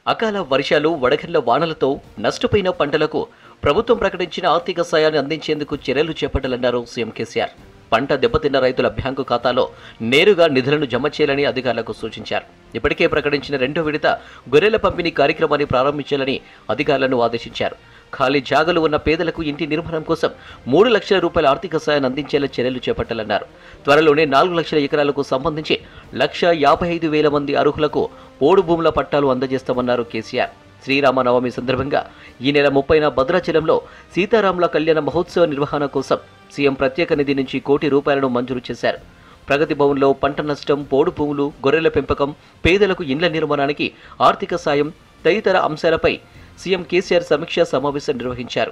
అకాల వర్షాలు వడగళ్ల వానలతో నష్టపోయిన పంటలకు ప్రభుత్వం ప్రకటించిన ఆర్థిక సాయాన్ని అందించేందుకు చర్యలు చేపట్టాలన్నారు సీఎం కేసీఆర్ పంట దెబ్బతిన్న రైతుల బ్యాంకు ఖాతాలో నేరుగా నిధులను జమ చేయాలని అధికారులకు సూచించారు ఇప్పటికే ప్రకటించిన రెండో విడత గొర్రెల పంపిణీ కార్యక్రమాన్ని ప్రారంభించాలని అధికారులను ఆదేశించారు ఖాళీ జాగలు ఉన్న పేదలకు ఇంటి నిర్మాణం కోసం మూడు లక్షల రూపాయల ఆర్థిక సాయాన్ని అందించేలా చర్యలు చేపట్టాలన్నారు త్వరలోనే నాలుగు లక్షల ఎకరాలకు సంబంధించి లక్ష యాభై ఐదు వేల మంది అర్హులకు పోడు భూముల పట్టాలు అందజేస్తామన్నారు కేసీఆర్ శ్రీరామనవమి సందర్భంగా ఈ నెల ముప్పైన భద్రాచలంలో సీతారాముల కళ్యాణ మహోత్సవ నిర్వహణ కోసం సీఎం ప్రత్యేక నిధి నుంచి కోటి రూపాయలను మంజూరు చేశారు ప్రగతి భవన్లో పంట నష్టం పోడు భూములు గొర్రెల పెంపకం పేదలకు ఇండ్ల నిర్మాణానికి ఆర్థిక సాయం తదితర అంశాలపై సీఎం కేసీఆర్ సమీక్షా సమావేశం నిర్వహించారు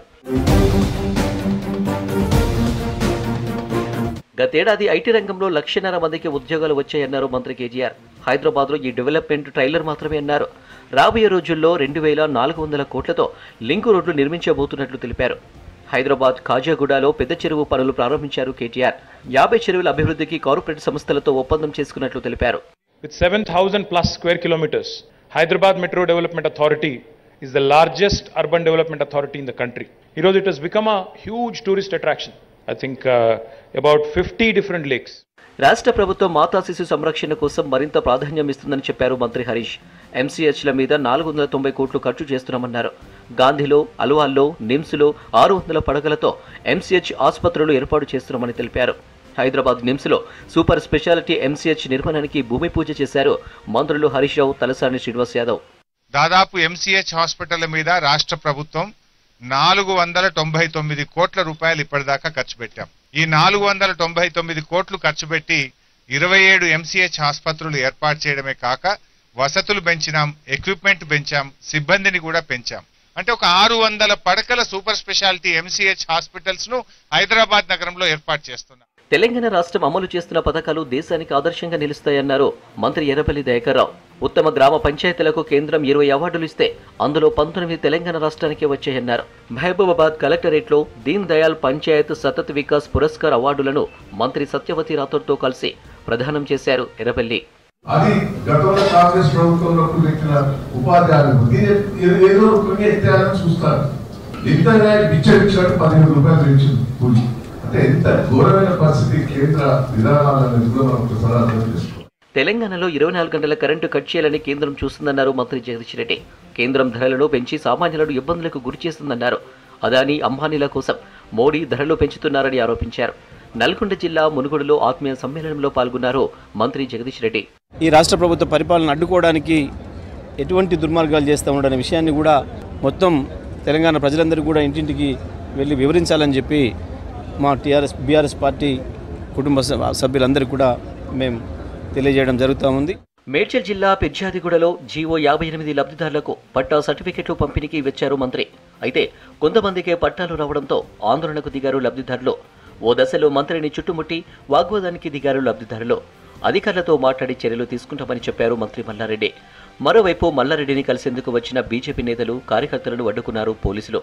గతేడాది ఐటీ రంగంలో లక్షన్నర మందికి ఉద్యోగాలు వచ్చాయన్నారు మంత్రి కేటీఆర్ హైదరాబాద్లో ఈ డెవలప్మెంట్ ట్రైలర్ మాత్రమే అన్నారు రాబోయే రోజుల్లో రెండు వేల నాలుగు వందల కోట్లతో లింకు రోడ్లు నిర్మించబోతున్నట్లు తెలిపారు హైదరాబాద్ ఖాజాగూడలో పెద్ద చెరువు పనులు ప్రారంభించారు కేటీఆర్ యాభై చెరువుల అభివృద్ధికి కార్పొరేట్ సంస్థలతో ఒప్పందం చేసుకున్నట్లు తెలిపారు With 7,000 plus square kilometers, Hyderabad Metro Development Authority is the largest urban development authority in the country. Heroes, it has become a huge tourist attraction. I think uh, about 50 different lakes. రాష్ట్ర ప్రభుత్వం మాతా శిశు సంరక్షణ కోసం మరింత ప్రాధాన్యం ఇస్తుందని చెప్పారు మంత్రి హరీష్ ఎంసీహెచ్ల మీద నాలుగు వందల తొంభై కోట్లు ఖర్చు చేస్తున్నామన్నారు గాంధీలో అలువాల్లో నిమ్స్లో ఆరు వందల పడగలతో ఎంసీహెచ్ ఆసుపత్రులు ఏర్పాటు చేస్తున్నామని తెలిపారు హైదరాబాద్ నిమ్స్లో సూపర్ స్పెషాలిటీ ఎంసీహెచ్ నిర్మాణానికి భూమి పూజ చేశారు మంత్రులు హరీష్ రావు తలసాని శ్రీనివాస్ యాదవ్ దాదాపు ఎంసీహెచ్ హాస్పిటల్ మీద రాష్ట్ర ప్రభుత్వం నాలుగు వందల తొంభై తొమ్మిది కోట్ల రూపాయలు ఇప్పటిదాకా ఖర్చు పెట్టాం ఈ నాలుగు వందల తొంభై తొమ్మిది కోట్లు ఖర్చు పెట్టి ఇరవై ఏడు ఎంసీహెచ్ ఆసుపత్రులు ఏర్పాటు చేయడమే కాక వసతులు పెంచినాం ఎక్విప్మెంట్ పెంచాం సిబ్బందిని కూడా పెంచాం అంటే ఒక ఆరు వందల పడకల సూపర్ స్పెషాలిటీ ఎంసీహెచ్ హాస్పిటల్స్ ను హైదరాబాద్ నగరంలో ఏర్పాటు చేస్తున్నాం తెలంగాణ రాష్ట్రం అమలు చేస్తున్న పథకాలు దేశానికి ఆదర్శంగా నిలుస్తాయన్నారు మంత్రి ఎర్రపల్లి దయాకర్రావు ఉత్తమ గ్రామ పంచాయతీలకు కేంద్రం ఇరవై అవార్డులు ఇస్తే అందులో పంతొమ్మిది తెలంగాణ రాష్ట్రానికి వచ్చాయన్నారు మహబూబాబాద్ కలెక్టరేట్లో దీన్ దయాల్ పంచాయత్ సతత్ వికాస్ పురస్కార్ అవార్డులను మంత్రి సత్యవతి రాథోడ్తో కలిసి ప్రదానం చేశారు ఎర్రపల్లి అది గతంలో కాంగ్రెస్ ప్రభుత్వంలో పెట్టిన ఉపాధ్యాయులు దీని ఏదో- ఏదో పుణ్యత్యాలను చూస్తారు ఇంతగా బిచ్చడిచ్చాడు పదిహేను రూపాయలు పెంచింది కూలి అంటే ఎంత ఘోరమైన పరిస్థితి కేంద్ర విధానాలను కూడా మనం ఒకసారి అర్థం చేసుకోవాలి తెలంగాణలో ఇరవై నాలుగు గంటల కరెంటు కట్ చేయాలని కేంద్రం చూస్తుందన్నారు మంత్రి జగదీష్ రెడ్డి కేంద్రం ధరలను పెంచి సామాన్యులను ఇబ్బందులకు గురి చేస్తుందన్నారు అదానీ అంబానీల కోసం మోడీ ధరలు పెంచుతున్నారని ఆరోపించారు నల్గొండ జిల్లా మునుగోడులో ఆత్మీయ సమ్మేళనంలో పాల్గొన్నారు మంత్రి జగదీష్ రెడ్డి ఈ రాష్ట్ర ప్రభుత్వ పరిపాలన అడ్డుకోవడానికి ఎటువంటి దుర్మార్గాలు చేస్తూ ఉండనే విషయాన్ని కూడా మొత్తం తెలంగాణ ప్రజలందరూ కూడా ఇంటింటికి వెళ్ళి వివరించాలని చెప్పి మా టీఆర్ఎస్ బీఆర్ఎస్ పార్టీ కుటుంబ స- సభ్యులందరికీ కూడా మేము తెలియజేయడం జరుగుతూ ఉంది మేడ్చల్ జిల్లా పెజ్జాదిగూడలో జీవో యాభై ఎనిమిది లబ్ధిదారులకు పట్టా సర్టిఫికెట్లు పంపిణీకి వచ్చారు మంత్రి అయితే కొంతమందికే పట్టాలు రావడంతో ఆందోళనకు దిగారు లబ్ధిదారులు ఓ దశలో మంత్రిని చుట్టుముట్టి వాగ్వాదానికి దిగారు లబ్ధిదారులు అధికారులతో మాట్లాడి చర్యలు తీసుకుంటామని చెప్పారు మంత్రి మల్లారెడ్డి మరోవైపు మల్లారెడ్డిని కలిసేందుకు వచ్చిన బీజేపీ నేతలు కార్యకర్తలను అడ్డుకున్నారు పోలీసులు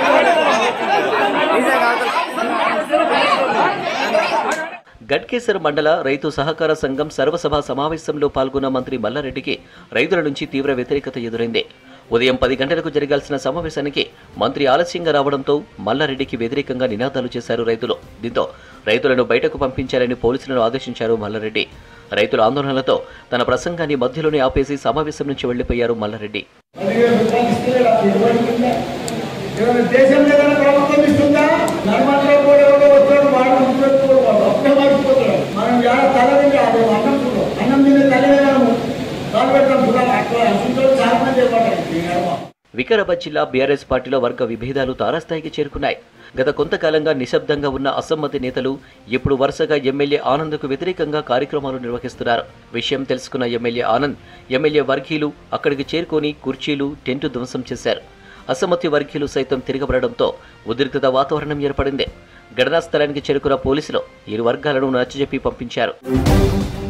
గడ్కేసర్ మండల రైతు సహకార సంఘం సర్వసభ సమావేశంలో పాల్గొన్న మంత్రి మల్లారెడ్డికి రైతుల నుంచి తీవ్ర వ్యతిరేకత ఎదురైంది ఉదయం పది గంటలకు జరగాల్సిన సమావేశానికి మంత్రి ఆలస్యంగా రావడంతో మల్లారెడ్డికి వ్యతిరేకంగా నినాదాలు చేశారు రైతులు దీంతో రైతులను బయటకు పంపించాలని పోలీసులను ఆదేశించారు మల్లారెడ్డి రైతుల ఆందోళనలతో తన ప్రసంగాన్ని మధ్యలోనే ఆపేసి సమావేశం నుంచి వెళ్లిపోయారు మల్లారెడ్డి పదివేల రూపాయలు ఇస్తే ఇలా పెట్టుబడి ఉందా? ఏమైనా దేశంలో ఏదైనా ప్రభుత్వం ఇస్తుందా నర్మట్లో కూడా ఎవరో వచ్చాడు వాడు గుర్తుపెట్టుకోడు వాడు అప్పుడే మర్చిపోతాడు మనం ఎలా తలదండి అది అన్నం చూడం అన్నం తినే తలవే మనము తల పెట్టడం చూడాలి అట్లా అసలు చాలా మంది చెప్పాలి ఈ నడమ వికారాబాద్ జిల్లా బీఆర్ఎస్ పార్టీలో వర్గ విభేదాలు తారాస్థాయికి చేరుకున్నాయి గత కొంతకాలంగా నిశ్శబ్దంగా ఉన్న అసమ్మతి నేతలు ఇప్పుడు వరుసగా ఎమ్మెల్యే ఆనంద్కు వ్యతిరేకంగా కార్యక్రమాలు నిర్వహిస్తున్నారు విషయం తెలుసుకున్న ఎమ్మెల్యే ఆనంద్ ఎమ్మెల్యే వర్గీయులు అక్కడికి చేరుకొని కుర్చీలు టెంటు ధ్వంసం చేశారు అసమ్మతి వర్గీయులు సైతం తిరగబడడంతో ఉద్రిక్తత వాతావరణం ఏర్పడింది ఘటనా స్థలానికి చేరుకున్న పోలీసులు ఇరు వర్గాలను నచ్చజెప్పి పంపించారు